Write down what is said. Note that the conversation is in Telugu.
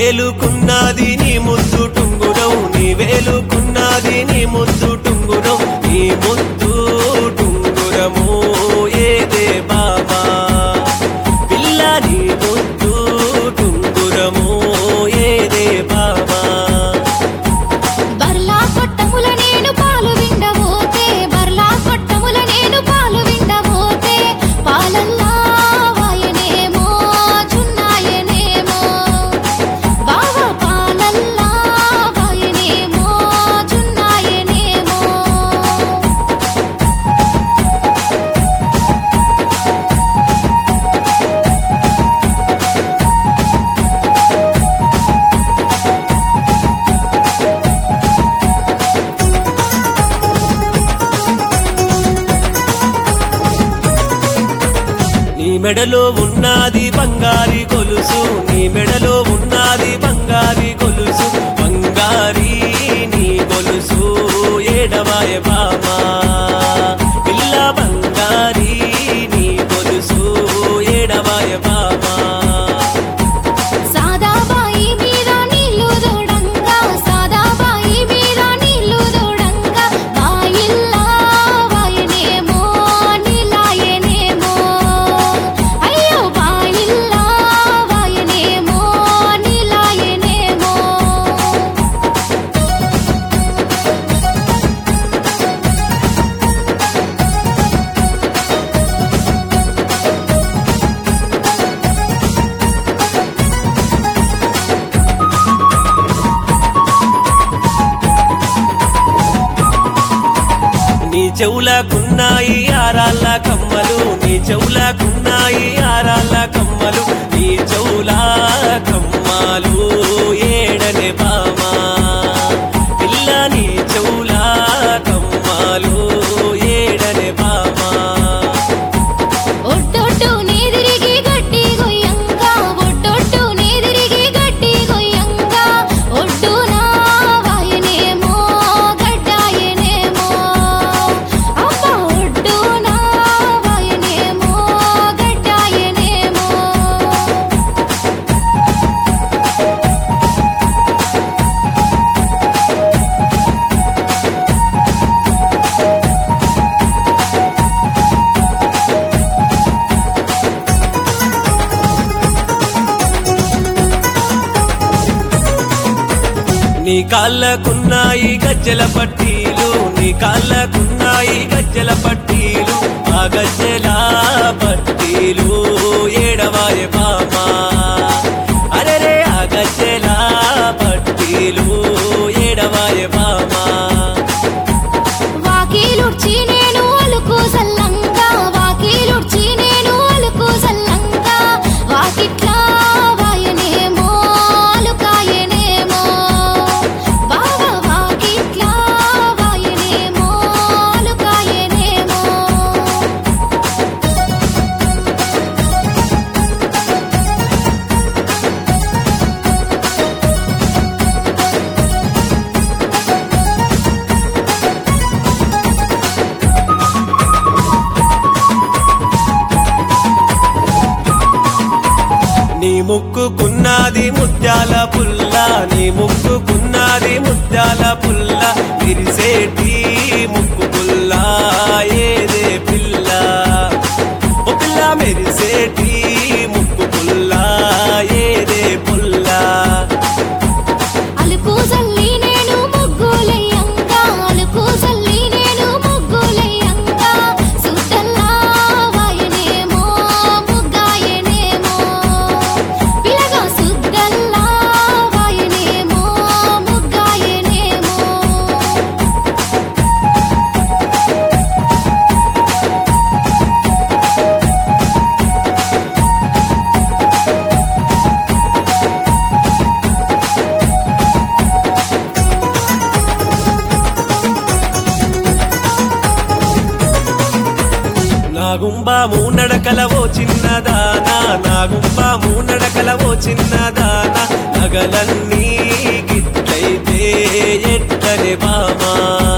వేలుకున్నది నీ ముద్దు టుంగురం నీ వేలుకున్నది నీ ముద్దు టుంగురం నీ ముద్దు టుంగురము ఏదే బామా పిల్ల నీ ముద్దు టుంగురము ఏదే బామా బర్లా కొట్టముల నేను పాలు విండబోతే బర్లా కొట్టముల నేను పాలు విండబోతే పాలల్లా వాయనేమో చున్నాయనేమో బావ పాలల్లా వాయనేమో చున్నాయనేమో నీ మెడలో ఉన్నది బంగారి గొలుసు నీ మెడలో ఉన్నది బంగారి గొలుసు బంగారి నీ గొలుసు ఏడవాయ బామా పిల్ల బంగారి నీ గొలుసు ఏడవాయ బామా సాదాబాయి మీద నీళ్లు దూడంగా సాదాబాయి మీద నీళ్లు దూడంగా వాయిల్లా వాయనేమో నీలాయనేమో అయ్యో వాయిల్లా వాయనేమో నీలాయనేమో నీ చెవులకున్నాయి ఆరాళ్ళ కమ్మలు నీ చెవులకున్నాయి ఆరాళ్ళ కమ్మలు నీ చెవుల కమ్మలు ఏడనే బామా పిల్ల నీ చెవుల కమ్మలు ఏడనే బామా ఒట్టొట్టు నీదిరిగి గట్టి గొయ్యంగా ఒట్టొట్టు నీదిరిగి గట్టి గొయ్యంగా ఒడ్డునా వాయనేమో గడ్డాయనేమో అమ్మ ఒడ్డునా వాయనేమో గడ్డాయనేమో నీ కాళ్ళకున్నాయి గజ్జల పట్టీలు నీ కాళ్ళకున్నాయి గజ్జల పట్టీలు ఆ గజ్జల పట్టీలు ఏడవాయ బామా అరే ఆ గజ్జల పట్టీలు ఏడవాయ బామా వాకిలుడ్చి నేను అలుకు సల్లంగా వాకిలుడ్చి నేను అలుకు సల్లంగా వాకిట్లా వాయనేమో అలుకాయనేమో బావ వాకిట్లా వాయనేమో అలుకాయనేమో నీ ముక్కుకున్నది ముత్యాల పుల్ల నీ ముక్కుకున్నది ముత్యాల పుల్ల విరిసేటి ముక్కు పుల్ల ఏదే పిల్ల ఓ పిల్ల మెరిసేటి ముక్కు పుల్ల ఏదే పుల్ల అలుకు సల్లి నేను ముగ్గులయ్యంగా అలుకు సల్లి నేను ముగ్గులయ్యంగా సుట్టల్లా వాయనేమో ముగ్గాయనేమో పిలగా సుద్దల్లా వాయనేమో ముగ్గాయనేమో నా గుంబా మూనడకల ఓ చిన్నదానా నా గుంబా మూనడకల ఓ చిన్నదానా నగలన్నీ గిట్లయితే ఎట్టని బామా